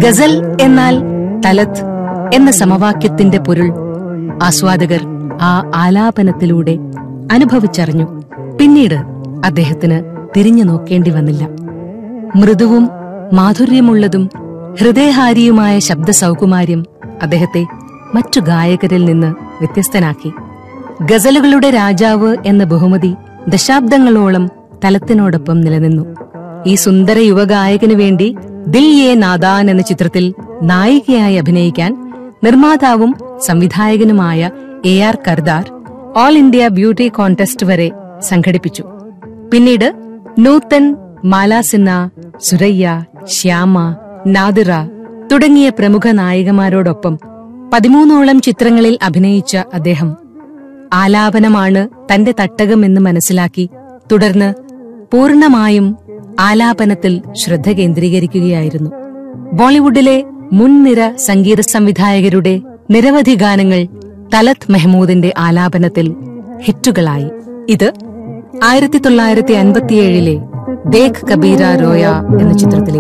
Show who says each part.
Speaker 1: ഗസൽ എന്നാൽ തലത്ത് എന്ന സമവാക്യത്തിന്റെ പൊരുൾ ആസ്വാദകർ ആ ആലാപനത്തിലൂടെ അനുഭവിച്ചറിഞ്ഞു പിന്നീട് അദ്ദേഹത്തിന് തിരിഞ്ഞു നോക്കേണ്ടി വന്നില്ല മൃദുവും മാധുര്യമുള്ളതും ഹൃദയഹാരിയുമായ ശബ്ദ സൗകുമാര്യം അദ്ദേഹത്തെ മറ്റു ഗായകരിൽ നിന്ന് വ്യത്യസ്തനാക്കി ഗസലുകളുടെ രാജാവ് എന്ന ബഹുമതി ദശാബ്ദങ്ങളോളം തലത്തിനോടൊപ്പം നിലനിന്നു ഈ സുന്ദര യുവഗായകനു വേണ്ടി ദിൽ യേ നാദാൻ എന്ന ചിത്രത്തിൽ നായികയായി അഭിനയിക്കാൻ നിർമ്മാതാവും സംവിധായകനുമായ A R Kardar all India beauty contest വരെ സംഘടിപ്പിച്ചു പിന്നീട് നൂത്തൻ മാലാസിന്ന സുരയ്യ ശ്യാമ നാദിറ തുടങ്ങിയ പ്രമുഖ നായികമാരോടൊപ്പം പതിമൂന്നോളം ചിത്രങ്ങളിൽ അഭിനയിച്ച അദ്ദേഹം ആലാപനമാണ് തന്റെ തട്ടകമെന്ന് മനസ്സിലാക്കി തുടർന്ന് പൂർണ്ണമായും ആലാപനത്തിൽ ശ്രദ്ധ കേന്ദ്രീകരിക്കുകയായിരുന്നു ബോളിവുഡിലെ മുൻനിര സംഗീത സംവിധായകരുടെ നിരവധി ഗാനങ്ങൾ തലത് മെഹ്മൂദിന്റെ ആലാപനത്തിൽ ഹിറ്റുകളായി ഇത് ആയിരത്തി തൊള്ളായിരത്തി അൻപത്തിയേഴിലെ ദേഖ് കബീര റോയ എന്ന ചിത്രത്തിലെ